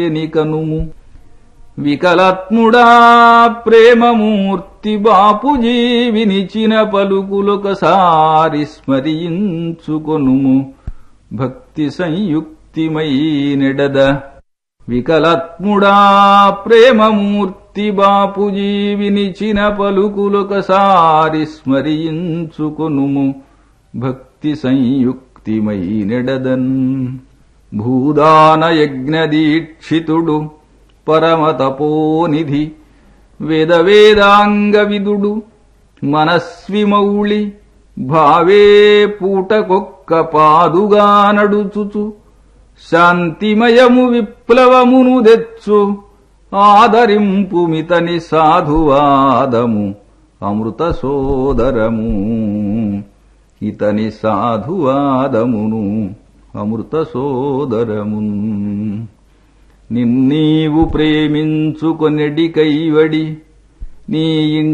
నికనుము వికలాత్ముడా ప్రేమమూర్తి బాపుజీ వినిచిన పలుకులొకసారి స్మరించుకొనుము భక్తి సంయుక్తిమై నెడద వికలాత్ముడా ప్రేమమూర్తి బాపుజీ వినిచిన పలుకులొకసారి స్మరించుకొనుము భక్తి సంయుక్తిమై నెడదన్ భూదాన యజ్ఞదీక్షితుడు పరమతపోనిధి వేద వేదాంగ విదుడు మనస్విమౌళి భావే పూటకొక్క పాదుగా నడుచుచు శాంతిమయము విప్లవమును దెచ్చు ఆదరింపుమితని సాధువాదము అమృత సోదరము ఇతని సాధువాదమును అమృత సోదరమున్ నిన్నీవు ప్రేమించుకొనెడి కైవడి నీ